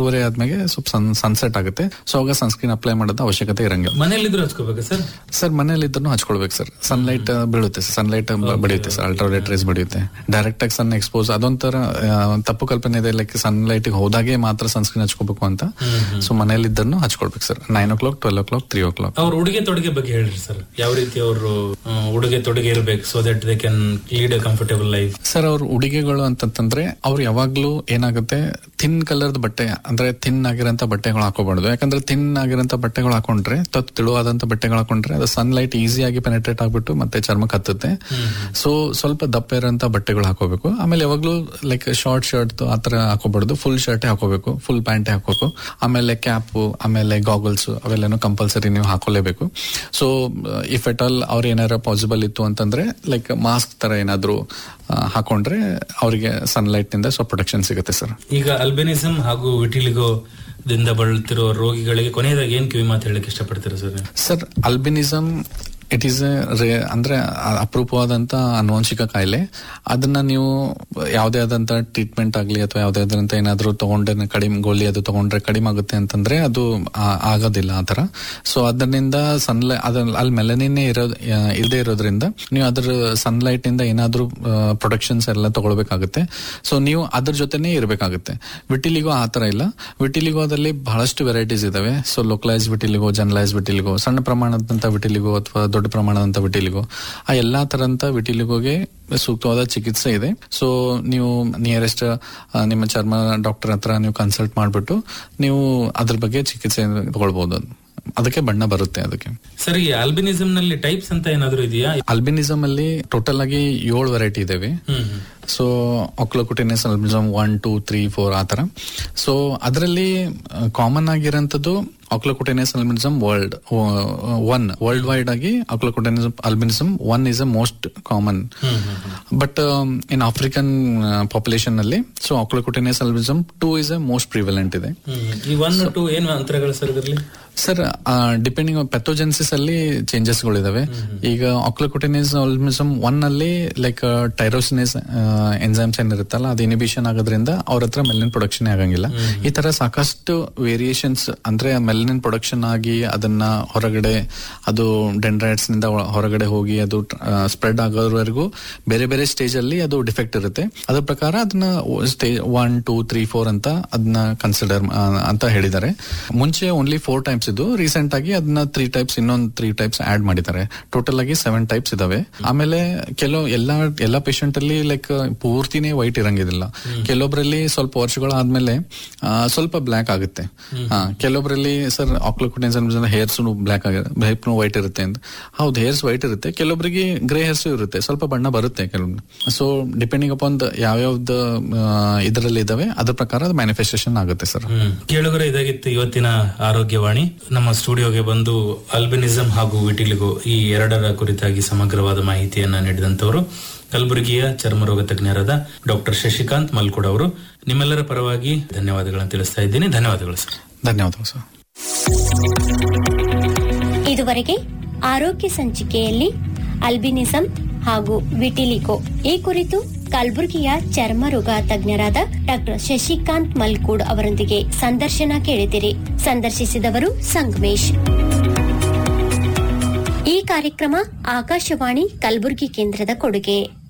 ಆರೂವರೆ ಆದ್ಮೇಲೆ ಸ್ವಲ್ಪ ಸನ್ ಸನ್ಸೆಟ್ ಆಗುತ್ತೆ ಸೊ ಅವಾಗ ಸನ್ಸ್ಕ್ರೀನ್ ಅಪ್ಲೈ ಮಾಡೋದು ಅವಶ್ಯಕತೆ ಇರಂಗಿಲ್ಲ ಮನೇಲಿದ್ರು ಹಚ್ಕೋಬೇಕಾ ಸರ್ ಸರ್ ಮನೇಲಿ ಇದ್ರೂ ಹಚ್ಕೊಳ್ಬೇಕು ಸರ್ ಸನ್ಲೈಟ್ ಬೀಳುತ್ತೆ ಸನ್ಲೈಟ್ ಬಡಿಯುತ್ತೆ ಸರ್ ಅಲ್ಟ್ರಾವೈಲೆಟ್ ರೇಸ್ ಬಡಿಯುತ್ತೆ ಡೈರೆಕ್ಟ್ ಆಗಿ ಸನ್ ಎಕ್ಸ್ಪೋಸ್ ಅದೊಂಥರ ಆ, ತಪ್ಪು ಕಲ್ಪನೆ ಇದೆ ಲೈಕ್ ಸನ್ಲೈಟ್ ಹೋದಾಗೆ ಮಾತ್ರ ಸನ್ಸ್ಕ್ರೀನ್ ಹಚ್ಕೋಬೇಕು ಅಂತ ಸೊ ಮನೇಲಿ ಇದ್ದನ್ನು ಹಚ್ಕೊಳ್ಬೇಕು sir nine o'clock twelve o'clock three o'clock ಅವ್ರ ಉಡುಗೆ ತೊಡುಗೆ ಬಗ್ಗೆ ಹೇಳ್ರಿ ಸರ್ ಯಾವ ರೀತಿ ಅವರು ಉಡುಗೆ ತೊಡುಗೆ ಇರಬೇಕು so that they can lead a comfortable life sir ಅವ್ರ ಉಡುಗೆಗಳು ಅಂತಂತಂದ್ರೆ ಅವ್ರು ಯಾವಾಗ್ಲೂ ಏನಾಗುತ್ತೆ ಥಿನ್ ಕಲರ್ದ ಬಟ್ಟೆ ಅಂದ್ರೆ ಥಿನ್ ಆಗಿರೋಂಥ ಬಟ್ಟೆಗಳು ಹಾಕೋಬಾರ್ದು ಯಾಕಂದ್ರೆ ಥಿನ್ ಆಗಿರೋಂಥ ಬಟ್ಟೆಗಳು ಹಾಕೊಂಡ್ರೆ ತತ್ ತಿಳುವಾದಂತ ಬಟ್ಟೆಗಳು ಹಾಕೊಂಡ್ರೆ ಅದು ಸನ್ಲೈಟ್ ಈಸಿಯಾಗಿ ಪೆನೆಟ್ರೇಟ್ ಆಗ್ಬಿಟ್ಟು ಮತ್ತೆ ಚರ್ಮಕ್ಕೆ ಹತ್ತುತ್ತೆ ಸೊ ಸ್ವಲ್ಪ ದಪ್ಪ ಇರೋಂಥ ಬಟ್ಟೆಗಳು ಹಾಕೋಬೇಕು ಆಮೇಲೆ ಯಾವಾಗ್ಲೂ ಲೈಕ್ ಶಾರ್ಟ್ ಶರ್ಟ್ ಆತರ ಹಾಕೋಬಾರ್ದು ಫುಲ್ ಶರ್ಟ್ ಹಾಕೋಬೇಕು ಫುಲ್ ಪ್ಯಾಂಟ್ ಹಾಕೋಬೇಕು ಆಮೇಲೆ ಕ್ಯಾಪ್ ಆಮೇಲೆ ಗಾಗಲ್ಸ್ ಅವೆಲ್ಲನೂ ಕಂಪಲ್ಸರಿ ನೀವು ಹಾಕೊಳ್ಳೇಬೇಕು ಸೊ ಇಫ್ ಎಟ್ ಆಲ್ ಅವ್ರು ಏನಾರ ಪಾಸಿಬಲ್ ಇತ್ತು ಅಂತಂದ್ರೆ ಲೈಕ್ ಮಾಸ್ಕ್ ತರ ಏನಾದ್ರು ಆ, ಹಾಕೊಂಡ್ರೆ ಅವರಿಗೆ ಸನ್ಲೈಟ್ ನಿಂದ ಸ್ವಲ್ಪ ಪ್ರೊಟೆಕ್ಷನ್ ಸಿಗುತ್ತೆ ಸರ್ ಈಗ ಅಲ್ಬೆನಿಸಮ್ ಹಾಗೂ ವಿಟಿಲಿಗೋ ದಿಂದ ಬಳಲ್ತಿರೋ ರೋಗಿಗಳಿಗೆ ಕೊನೆಯದಾಗಿ ಏನ್ ಕಿವಿ ಮಾತು ಹೇಳಕ್ ಇಷ್ಟಪಡ್ತೀರಾ sir sir albinism it is rare ಅಂದ್ರೆ ಅ- ಅಪರೂಪವಾದಂತ ಅನುವಂಶಿಕ ಕಾಯಿಲೆ ಅದನ್ನ ನೀವು ಯಾವುದೇ ಆದಂತ ಟ್ರೀಟ್ಮೆಂಟ್ ಆಗಲಿ ಅಥವಾ ಯಾವುದೇ ಆದಂತ ಏನಾದ್ರೂ ತಗೊಂಡ್ರೆ ಕಡಿಮೆ ಗೋಲಿ ಅದು ತಗೊಂಡ್ರೆ ಕಡಿಮೆ ಆಗುತ್ತೆ ಅಂತಂದ್ರೆ ಅದು ಆ- ಆಗೋದಿಲ್ಲ ಆ ತರ ಸೊ ಅದರಿಂದ ಸನ್ಲೈ ಅದ ಅಲ್ಲಿ ಮೆಲನಿನೇ ಇರೋದ್ ಇಲ್ಲದೆ ಇರೋದ್ರಿಂದ ನೀವು ಅದ್ರ ಸನ್ಲೈಟ್ ಇಂದ ಏನಾದ್ರೂ ಪ್ರೊಟೆಕ್ಷನ್ಸ್ ಎಲ್ಲ ತಗೊಳ್ಬೇಕಾಗುತ್ತೆ ಸೊ ನೀವು ಅದ್ರ ಜೊತೆನೇ ಇರಬೇಕಾಗುತ್ತೆ ವಿಟಿಲಿಗೋ ಆ ತರ ಇಲ್ಲ ವಿಟಿಲಿಗೋದಲ್ಲಿ ಬಹಳಷ್ಟು ವೆರೈಟೀಸ್ ಇದಾವೆ so localise vitiligo generalise vitiligo ಸಣ್ಣ ಪ್ರಮಾಣದಂತ ವಿಟಿಲಿಗೋ ಅಥವಾ ದೊಡ್ಡ ಪ್ರಮಾಣದಂತ ವಿಟಿಲಿಗೋ ಆ ಎಲ್ಲಾ ತರಂತ ವಿಟಿಲಿಗೋಗೆ ಸೂಕ್ತವಾದ ಚಿಕಿತ್ಸೆ ಇದೆ ಸೊ ನೀವು ನಿಯರೆಸ್ಟ್ ನಿಮ್ಮ ಚರ್ಮ ಡಾಕ್ಟರ್ ಹತ್ರ ನೀವು ಕನ್ಸಲ್ಟ್ ಮಾಡ್ಬಿಟ್ಟು ನೀವು ಅದ್ರ ಬಗ್ಗೆ ಚಿಕಿತ್ಸೆ ತಗೊಳ್ಬಹುದು ಅದಕ್ಕೆ ಬಣ್ಣ ಬರುತ್ತೆ ಅದಕ್ಕೆ ಸರ್ ಈ ಆಲ್ಬಿನಿಸಮ್ ನಲ್ಲಿ ಟೈಪ್ಸ್ ಅಂತ ಏನಾದ್ರು ಇದೆಯಾ ಅಲ್ಬಿನಿಸಮ್ ಅಲ್ಲಿ ಟೋಟಲ್ ಆಗಿ ಏಳು ವೆರೈಟಿ ಇದಾವೆ hmm hmm. So oculocutaneous albinism one two three four ಆ ತರ ಸೊ ಅದರಲ್ಲಿ ಕಾಮನ್ ಆಗಿರೋಂಥದ್ದು oculocutaneous albinism world one worldwide ಆಗಿ oculocutaneous albinism one is a most common but in African population ನಲ್ಲಿ so oculocutaneous albinism two is a most prevalent ಇದೆ hmm. ಈ one two ಏನು ಅಂತರಗಳು ಸರ್ ಇದರಲ್ಲಿ sir depending pathogenesis ಅಲ್ಲಿ changes ಗಳಿದಾವೆ ಈಗ ಆಕ್ಲೋಕೊಟಿನಿಸ್ ಆಲ್ಮಿಸಮ್ ಒನ್ ಅಲ್ಲಿ ಲೈಕ್ ಟೈರೋಸಿನಿಸ್ ಎನ್ಸೈಮ್ಸ್ ಏನಿರುತ್ತಲ್ಲ ಅದು ಇನಿಬಿಷನ್ ಆಗೋದ್ರಿಂದ ಅವ್ರ ಹತ್ರ ಮೆಲನಿನ್ ಪ್ರೊಡಕ್ಷನ್ ಆಗಂಗಿಲ್ಲ ಈ ತರ ಸಾಕಷ್ಟು ವೇರಿಯೇಷನ್ಸ್ ಅಂದ್ರೆ ಮೆಲನಿನ್ ಪ್ರೊಡಕ್ಷನ್ ಆಗಿ ಅದನ್ನ ಹೊರಗಡೆ ಅದು ಡೆಂಡ್ರೈಟ್ಸ್ ನಿಂದ ಒಳ- ಹೊರಗಡೆ ಹೋಗಿ ಅದು ಸ್ಪ್ರೆಡ್ ಆಗೋವರೆಗೂ ಬೇರೆ ಬೇರೆ ಸ್ಟೇಜ್ ಅಲ್ಲಿ ಅದು ಡಿಫೆಕ್ಟ್ ಇರುತ್ತೆ ಅದ್ರ ಪ್ರಕಾರ ಅದನ್ನ stage one two three four ಅಂತ ಅದನ್ನ ಕನ್ಸಿಡರ್ ಅಂತ ಹೇಳಿದ್ದಾರೆ ಮುಂಚೆ ಓನ್ಲಿ ಫೋರ್ ಟೈಪ್ಸ್ ಇದು ರೀಸೆಂಟ್ ಆಗಿ ಅದನ್ನ ತ್ರೀ ಟೈಪ್ಸ್ ಇನ್ನೊಂದು ತ್ರೀ ಟೈಪ್ಸ್ ಆಡ್ ಮಾಡಿದ್ದಾರೆ ಟೋಟಲ್ ಆಗಿ ಸೆವೆನ್ ಟೈಪ್ಸ್ ಇದಾವೆ ಆಮೇಲೆ ಕೆಲವು ಎಲ್ಲಾ ಎಲ್ಲಾ ಪೇಷಂಟ್ ಅಲ್ಲಿ ಲೈಕ್ ಪೂರ್ತಿನೇ ವೈಟ್ ಇರಂಗಿದಿಲ್ಲ ಕೆಲವೊಬ್ರಲ್ಲಿ ಸ್ವಲ್ಪ ವರ್ಷಗಳಾದ್ಮೇಲೆ ಆ, ಸ್ವಲ್ಪ ಬ್ಲ್ಯಾಕ್ ಆಗುತ್ತೆ ಆ, ಕೆಲವೊಬ್ರಲ್ಲಿ ಸರ್ ಆಕ್ಲೋಕುಟೆನ್ಸ್ ಹೇರ್ಸ್ ಬ್ಲ್ಯಾಕ್ ಆಗುತ್ತೆ ಹೇರ್ನು ವೈಟ್ ಇರುತ್ತೆ ಅಂತ ಹೌದು ಹೇರ್ಸ್ ವೈಟ್ ಇರುತ್ತೆ ಕೆಲವೊಬ್ಬರಿಗೆ ಗ್ರೇ ಹೇರ್ಸ್ ಇರುತ್ತೆ ಸ್ವಲ್ಪ ಬಣ್ಣ ಬರುತ್ತೆ ಕೆಲವೊಂದು ಸೊ ಡಿಪೆಂಡಿಂಗ್ ಅಪಾನ್ ಯಾವ್ಯಾವ್ದು ಇದರಲ್ಲಿ ಇದಾವೆ ಅದ್ರ ಪ್ರಕಾರ ಅದು ಮ್ಯಾನಿಫೆಸ್ಟೇಷನ್ ಆಗುತ್ತೆ ಸರ್ ಹ್ಮ್. ಕೇಳುಗರೆ ಇದಾಗಿತ್ತು ಇವತ್ತಿನ ಆರೋಗ್ಯವಾಣಿ ನಮ್ಮ ಸ್ಟುಡಿಯೋಗೆ ಬಂದು ಅಲ್ಬಿನಿಸಂ ಹಾಗೂ ವಿಟಿಲಿಗೋ ಈ ಎರಡರ ಕುರಿತಾಗಿ ಸಮಗ್ರವಾದ ಮಾಹಿತಿಯನ್ನ ನೀಡಿದಂತವರು ಕಲಬುರಗಿಯ ಚರ್ಮರೋಗ ತಜ್ಞರಾದ ಡಾಕ್ಟರ್ ಶಶಿಕಾಂತ್ ಮಲ್ಕುಡ್ ಅವರು ನಿಮ್ಮೆಲ್ಲರ ಪರವಾಗಿ ಧನ್ಯವಾದಗಳನ್ನು ತಿಳಿಸ್ತಾ ಇದ್ದೀನಿ ಧನ್ಯವಾದಗಳು ಸರ್ ಧನ್ಯವಾದಗಳು ಸರ್ ಇದುವರೆಗೆ ಆರೋಗ್ಯ ಸಂಚಿಕೆಯಲ್ಲಿ ಅಲ್ಬಿನಿಸಂ ಹಾಗೂ ವಿಟಿಲಿಕೋ ಈ ಕುರಿತು ಕಲಬುರಗಿಯ ಚರ್ಮರೋಗ ತಜ್ಞರಾದ ಡಾಕ್ಟರ್ ಶಶಿಕಾಂತ್ ಮಲ್ಕೂಡ್ ಅವರೊಂದಿಗೆ ಸಂದರ್ಶನ ಕೇಳಿದಿರಿ ಸಂದರ್ಶಿಸಿದವರು ಸಂಗಮೇಶ್ ಈ ಕಾರ್ಯಕ್ರಮ ಆಕಾಶವಾಣಿ ಕಲಬುರಗಿ ಕೇಂದ್ರದ ಕೊಡುಗೆ